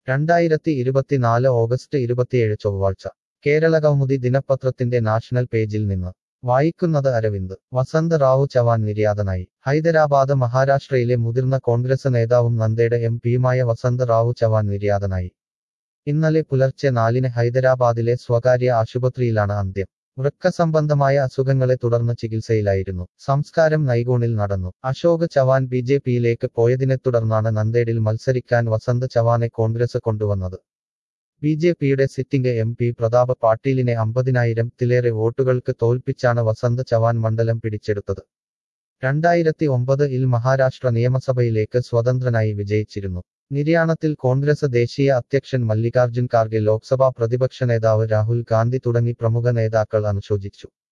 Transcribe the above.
രണ്ടായിരത്തി ഇരുപത്തിനാല് ഓഗസ്റ്റ് ഇരുപത്തിയേഴ് ചൊവ്വാഴ്ച കേരളകൗമുദി ദിനപത്രത്തിന്റെ നാഷണൽ പേജിൽ നിന്ന് വായിക്കുന്നത് അരവിന്ദ് വസന്ത് റാവു ചവാൻ നിര്യാതനായി ഹൈദരാബാദ് മഹാരാഷ്ട്രയിലെ മുതിർന്ന കോൺഗ്രസ് നേതാവും നന്ദേഡ് എം പിയുമായ വസന്ത് റാവു ചവാൻ നിര്യാതനായി ഇന്നലെ പുലർച്ചെ നാലിന് ഹൈദരാബാദിലെ സ്വകാര്യ ആശുപത്രിയിലാണ് അന്ത്യം വൃക്ക സംബന്ധമായ അസുഖങ്ങളെ തുടർന്ന് ചികിത്സയിലായിരുന്നു സംസ്കാരം നൈഗോണിൽ നടന്നു അശോക് ചവാൻ ബി ജെ പിയിലേക്ക് പോയതിനെ തുടർന്നാണ് നന്ദേഡിൽ മത്സരിക്കാൻ വസന്ത് ചവാനെ കോൺഗ്രസ് കൊണ്ടുവന്നത് ബി ജെ പിയുടെ സിറ്റിംഗ് എം പി പ്രതാപ് പാട്ടീലിനെ അമ്പതിനായിരത്തിലേറെ വോട്ടുകൾക്ക് തോൽപ്പിച്ചാണ് വസന്ത് ചവാൻ മണ്ഡലം പിടിച്ചെടുത്തത് രണ്ടായിരത്തി ഒമ്പത് ഇൽ മഹാരാഷ്ട്ര നിയമസഭയിലേക്ക് സ്വതന്ത്രനായി വിജയിച്ചിരുന്നു നിര്യാണത്തിൽ കോൺഗ്രസ് ദേശീയ അധ്യക്ഷൻ മല്ലികാർജുൻ ഖാർഗെ ലോക്സഭാ പ്രതിപക്ഷ നേതാവ് രാഹുൽ ഗാന്ധി തുടങ്ങി പ്രമുഖ നേതാക്കൾ അനുശോചിച്ചു